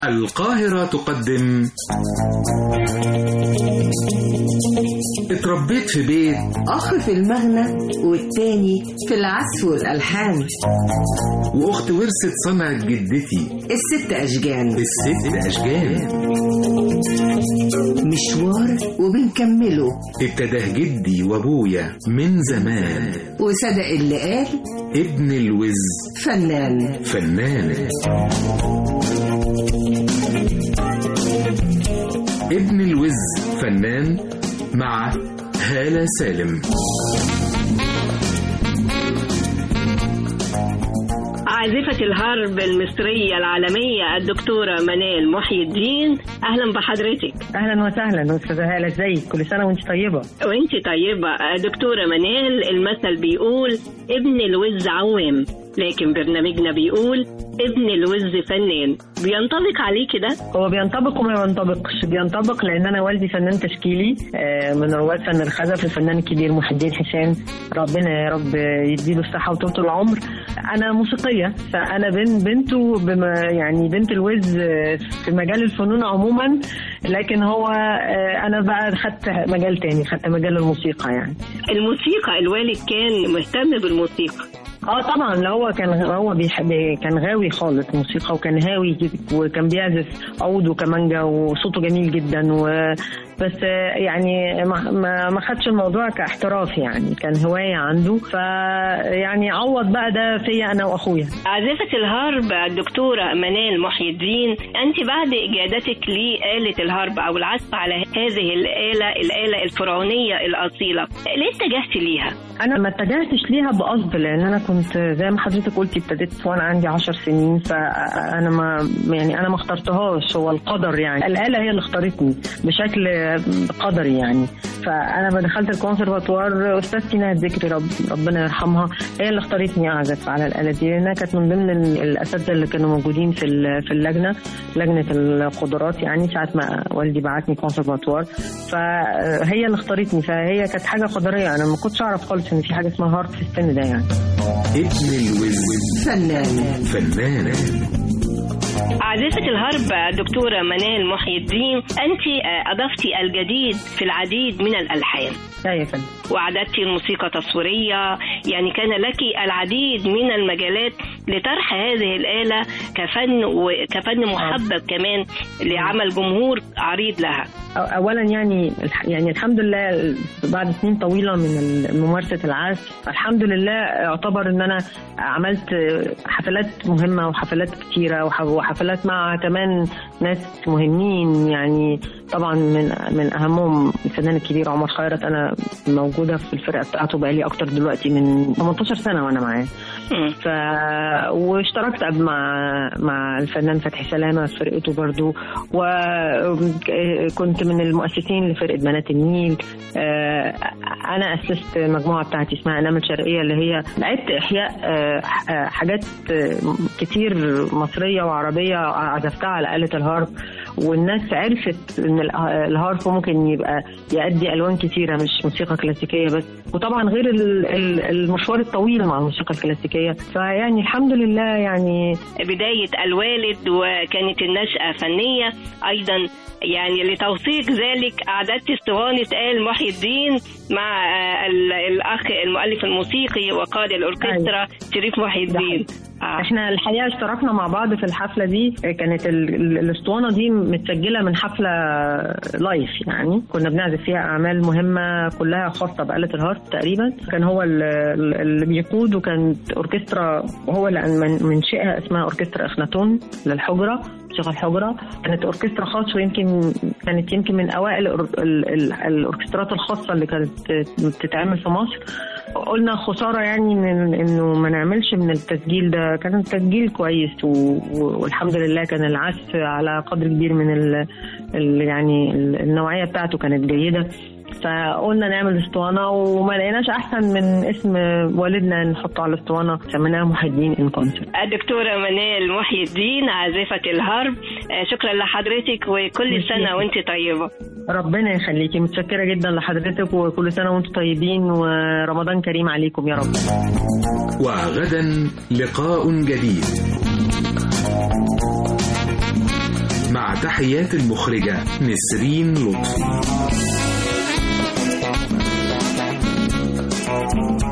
القاهرة تقدم اتربيت في بيت أخ في المغنى والتاني في العزف والألحان وأخت ورثت صنعة جدتي الست أشجان الست أشجان مشوار وبنكمله ابتداه جدي وأبويا من زمان وصدق اللي قال ابن الوز فنان فنان ابن الوز فنان مع هالة سالم عازفة الهرب المصرية العالمية الدكتورة منال محي الدين أهلا بحضرتك اهلا وسهلا استاذه هاله ازيك كل سنه وانت طيبه وانت طيبة دكتورة منال المثل بيقول ابن الوز عوام لكن برنامجنا بيقول ابن الوز فنان بينطبق عليكي ده هو بينطبق وما ينطبقش بينطبق لان انا والدي فنان تشكيلي آه، من رواد فن الخزف الفنان الكبير محي الدين حسين ربنا يا رب يديله الصحه وطولة العمر انا موسيقيه فانا بن بنته بما يعني بنت الوز آه، في مجال الفنون عموما لكن هو آه، انا بقى خدت مجال تاني خدت مجال الموسيقى يعني الموسيقى الوالد كان مهتم بالموسيقى اه طبعا لا هو كان هو بيحب كان غاوي خالص موسيقى وكان هاوي جد- وكان بيعزف عود وكمانجا وصوته جميل جدا و بس آه، يعني ما ما ما خدش الموضوع كاحتراف يعني كان هوايه عنده فيعني عوض بقى ده فيا انا واخويا عازفة الهرب الدكتورة منال محي الدين أنت بعد إجادتك لآلة الهرب أو العزف على هذه الآلة الآلة الفرعونية الأصيلة ليه اتجهتي ليها؟ انا ما اتجهتش ليها بقصد لان انا كنت زي ما حضرتك قلتي ابتديت وانا عندي عشر سنين فانا ما يعني انا ما اخترتهاش هو القدر يعني الاله هي اللي اختارتني بشكل قدري يعني فانا لما دخلت الكونسرفاتوار استاذتي نهى ذكري رب ربنا يرحمها هي اللي اختارتني اعزف على الاله دي لانها كانت من ضمن ال- الاساتذه اللي كانوا موجودين في ال- في اللجنه لجنه القدرات يعني ساعه ما والدي بعتني كونسرفاتوار فهي اللي اختارتني فهي كانت حاجه قدريه انا ما كنتش اعرف خالص ان في حاجه اسمها هارت في السن ده يعني ابن الوز فنان فنان عازفة الهرب دكتورة منال محي الدين أنت أضفتي الجديد في العديد من الألحان لا يا فندم وأعددتي الموسيقى تصويرية يعني كان لك العديد من المجالات لطرح هذه الآلة كفن وكفن محبب كمان لعمل جمهور عريض لها أو- اولا يعني الح- يعني الحمد لله بعد سنين طويله من ال- ممارسه العزف الحمد لله يعتبر ان انا عملت حفلات مهمه وحفلات كتيره وح- وحفلات مع كمان ناس مهمين يعني طبعا من من اهمهم الفنان الكبير عمر خيرت انا موجوده في الفرقه بتاعته بقالي اكتر دلوقتي من 18 سنه وانا معاه مم. ف واشتركت قبل مع مع الفنان فتحي سلامه في فرقته برضو وكنت من المؤسسين لفرقه بنات النيل آه، انا اسست مجموعه بتاعتي اسمها انامل شرقيه اللي هي لعبت احياء آه، آه، حاجات آه، كتير مصريه وعربيه عزفتها على اله الهارب والناس عرفت ان ال- الهارب ممكن يبقى يؤدي الوان كتيره مش موسيقى كلاسيكيه بس وطبعا غير ال- ال- المشوار الطويل مع الموسيقى الكلاسيكيه فيعني الحمد لله يعني بداية الوالد وكانت النشأة فنية أيضا يعني لتوثيق ذلك أعددت اسطوانة آل محي الدين مع آه، ال- الأخ المؤلف الموسيقي وقائد الأوركسترا شريف محي الدين آه. احنا الحقيقه اشتركنا مع بعض في الحفله دي كانت ال- ال- الاسطوانه دي متسجله من حفله لايف يعني كنا بنعزف فيها اعمال مهمه كلها خاصه باله الهارت تقريبا كان هو ال- ال- اللي بيقود وكانت اوركسترا هو اللي من- منشئها اسمها اوركسترا اخناتون للحجره موسيقى الحجره كانت اوركسترا خاص ويمكن كانت يمكن من اوائل الأور- ال- ال- الاوركسترات الخاصه اللي كانت بتتعمل في مصر قلنا خسارة يعني من انه ما نعملش من التسجيل ده كان التسجيل كويس و... و- والحمد لله كان العزف على قدر كبير من ال... ال... يعني ال- النوعية بتاعته كانت جيدة فقلنا نعمل اسطوانة وما لقيناش أحسن من اسم والدنا نحطه على الاسطوانة سميناها محي الدين إن كونسرت الدكتورة منال محي الدين عازفة الهرب آه، شكرا لحضرتك وكل سنة وانت طيبة ربنا يخليكي متشكرة جدا لحضرتك وكل سنة وانتم طيبين ورمضان كريم عليكم يا رب وغدا لقاء جديد مع تحيات المخرجة نسرين لطفي